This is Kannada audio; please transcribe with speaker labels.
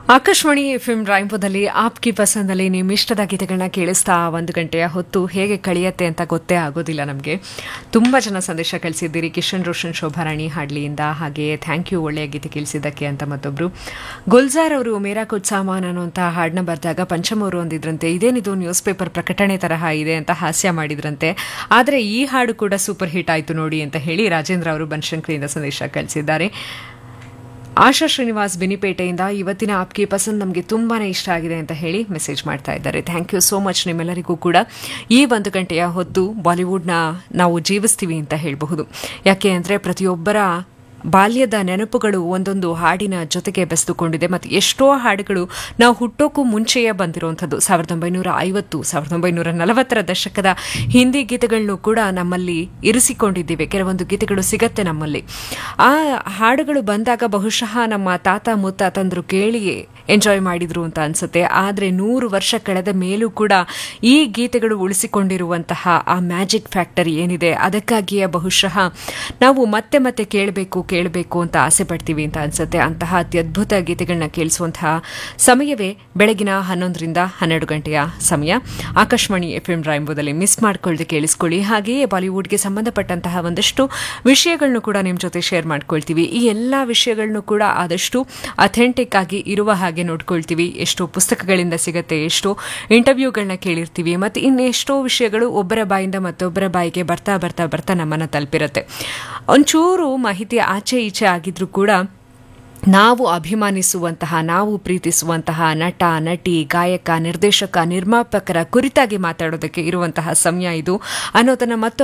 Speaker 1: ಆಕಾಶವಾಣಿ ಎಫ್ಎಂ ರಾಯಂಪುರದಲ್ಲಿ ಆಪ್ಕಿ ಪಸಂದಲ್ಲಿ ನಿಮ್ಮ ಇಷ್ಟದ ಗೀತೆಗಳನ್ನ ಕೇಳಿಸ್ತಾ ಒಂದು ಗಂಟೆಯ ಹೊತ್ತು ಹೇಗೆ ಕಳೆಯತ್ತೆ ಅಂತ ಗೊತ್ತೇ ಆಗೋದಿಲ್ಲ ನಮಗೆ ತುಂಬ ಜನ ಸಂದೇಶ ಕಳಿಸಿದ್ದೀರಿ ಕಿಶನ್ ರೋಷನ್ ಶೋಭಾರಾಣಿ ಹಾಡ್ಲಿಯಿಂದ ಹಾಗೆ ಥ್ಯಾಂಕ್ ಯು ಒಳ್ಳೆಯ ಗೀತೆ ಕೇಳಿಸಿದ್ದಕ್ಕೆ ಅಂತ ಮತ್ತೊಬ್ರು ಗುಲ್ಜಾರ್ ಅವರು ಮೇರಾ ಕುಚ್ ಸಾಮಾನ್ ಅನ್ನುವಂಥ ಹಾಡನ್ನ ಬರೆದಾಗ ಪಂಚಮ್ ಅವರು ಅಂದಿದ್ರಂತೆ ಇದೇನಿದು ನ್ಯೂಸ್ ಪೇಪರ್ ಪ್ರಕಟಣೆ ತರಹ ಇದೆ ಅಂತ ಹಾಸ್ಯ ಮಾಡಿದ್ರಂತೆ ಆದರೆ ಈ ಹಾಡು ಕೂಡ ಸೂಪರ್ ಹಿಟ್ ಆಯಿತು ನೋಡಿ ಅಂತ ಹೇಳಿ ರಾಜೇಂದ್ರ ಅವರು ಬನಶಂಕರಿಯಿಂದ ಸಂದೇಶ ಕಳಿಸಿದ್ದಾರೆ ಆಶಾ ಶ್ರೀನಿವಾಸ್ ಬಿನಿಪೇಟೆಯಿಂದ ಇವತ್ತಿನ ಆಪ್ಕಿ ಪಸಂದ್ ನಮಗೆ ತುಂಬಾನೇ ಇಷ್ಟ ಆಗಿದೆ ಅಂತ ಹೇಳಿ ಮೆಸೇಜ್ ಮಾಡ್ತಾ ಇದ್ದಾರೆ ಥ್ಯಾಂಕ್ ಯು ಸೋ ಮಚ್ ನಿಮ್ಮೆಲ್ಲರಿಗೂ ಕೂಡ ಈ ಒಂದು ಗಂಟೆಯ ಹೊತ್ತು ಬಾಲಿವುಡ್ನ ನಾವು ಜೀವಿಸ್ತೀವಿ ಅಂತ ಹೇಳಬಹುದು ಯಾಕೆ ಅಂದರೆ ಪ್ರತಿಯೊಬ್ಬರ ಬಾಲ್ಯದ ನೆನಪುಗಳು ಒಂದೊಂದು ಹಾಡಿನ ಜೊತೆಗೆ ಬೆಸೆದುಕೊಂಡಿದೆ ಮತ್ತು ಎಷ್ಟೋ ಹಾಡುಗಳು ನಾವು ಹುಟ್ಟೋಕ್ಕೂ ಮುಂಚೆಯೇ ಬಂದಿರುವಂಥದ್ದು ಸಾವಿರದ ಒಂಬೈನೂರ ಐವತ್ತು ಸಾವಿರದ ಒಂಬೈನೂರ ನಲವತ್ತರ ದಶಕದ ಹಿಂದಿ ಗೀತೆಗಳನ್ನು ಕೂಡ ನಮ್ಮಲ್ಲಿ ಇರಿಸಿಕೊಂಡಿದ್ದೀವಿ ಕೆಲವೊಂದು ಗೀತೆಗಳು ಸಿಗತ್ತೆ ನಮ್ಮಲ್ಲಿ ಆ ಹಾಡುಗಳು ಬಂದಾಗ ಬಹುಶಃ ನಮ್ಮ ತಾತ ಮುತ್ತಾತಂದ್ರು ಕೇಳಿ ಎಂಜಾಯ್ ಮಾಡಿದ್ರು ಅಂತ ಅನ್ಸುತ್ತೆ ಆದರೆ ನೂರು ವರ್ಷ ಕಳೆದ ಮೇಲೂ ಕೂಡ ಈ ಗೀತೆಗಳು ಉಳಿಸಿಕೊಂಡಿರುವಂತಹ ಆ ಮ್ಯಾಜಿಕ್ ಫ್ಯಾಕ್ಟರಿ ಏನಿದೆ ಅದಕ್ಕಾಗಿಯೇ ಬಹುಶಃ ನಾವು ಮತ್ತೆ ಮತ್ತೆ ಕೇಳಬೇಕು ಕೇಳಬೇಕು ಅಂತ ಆಸೆ ಪಡ್ತೀವಿ ಅಂತ ಅನ್ಸುತ್ತೆ ಅಂತಹ ಅತ್ಯದ್ಭುತ ಗೀತೆಗಳನ್ನ ಕೇಳಿಸುವಂತಹ ಸಮಯವೇ ಬೆಳಗಿನ ಹನ್ನೊಂದರಿಂದ ಹನ್ನೆರಡು ಗಂಟೆಯ ಸಮಯ ಆಕಾಶವಾಣಿ ಎಫ್ ಎಂ ರಾಯಂಬುದಲ್ಲಿ ಮಿಸ್ ಮಾಡ್ಕೊಳ್ಳದೆ ಕೇಳಿಸ್ಕೊಳ್ಳಿ ಹಾಗೆಯೇ ಬಾಲಿವುಡ್ಗೆ ಸಂಬಂಧಪಟ್ಟಂತಹ ಒಂದಷ್ಟು ವಿಷಯಗಳನ್ನು ಕೂಡ ನಿಮ್ಮ ಜೊತೆ ಶೇರ್ ಮಾಡ್ಕೊಳ್ತೀವಿ ಈ ಎಲ್ಲ ವಿಷಯಗಳನ್ನು ಕೂಡ ಆದಷ್ಟು ಅಥೆಂಟಿಕ್ ಆಗಿ ಇರುವ ಹಾಗೆ ನೋಡ್ಕೊಳ್ತೀವಿ ಎಷ್ಟೋ ಪುಸ್ತಕಗಳಿಂದ ಸಿಗತ್ತೆ ಎಷ್ಟೋ ಇಂಟರ್ವ್ಯೂಗಳನ್ನ ಕೇಳಿರ್ತೀವಿ ಮತ್ತು ಇನ್ನೆಷ್ಟೋ ವಿಷಯಗಳು ಒಬ್ಬರ ಬಾಯಿಂದ ಮತ್ತೊಬ್ಬರ ಬಾಯಿಗೆ ಬರ್ತಾ ಬರ್ತಾ ಬರ್ತಾ ನಮ್ಮನ್ನು ತಲುಪಿರುತ್ತೆ ಒಂಚೂರು ಮಾಹಿತಿ ಆಚೆ ಈಚೆ ಆಗಿದ್ರೂ ಕೂಡ ನಾವು ಅಭಿಮಾನಿಸುವಂತಹ ನಾವು ಪ್ರೀತಿಸುವಂತಹ ನಟ ನಟಿ ಗಾಯಕ ನಿರ್ದೇಶಕ ನಿರ್ಮಾಪಕರ ಕುರಿತಾಗಿ ಮಾತಾಡೋದಕ್ಕೆ ಇರುವಂತಹ ಸಮಯ ಇದು ಅನ್ನೋದನ್ನ ಮತ್ತೊಮ್ಮೆ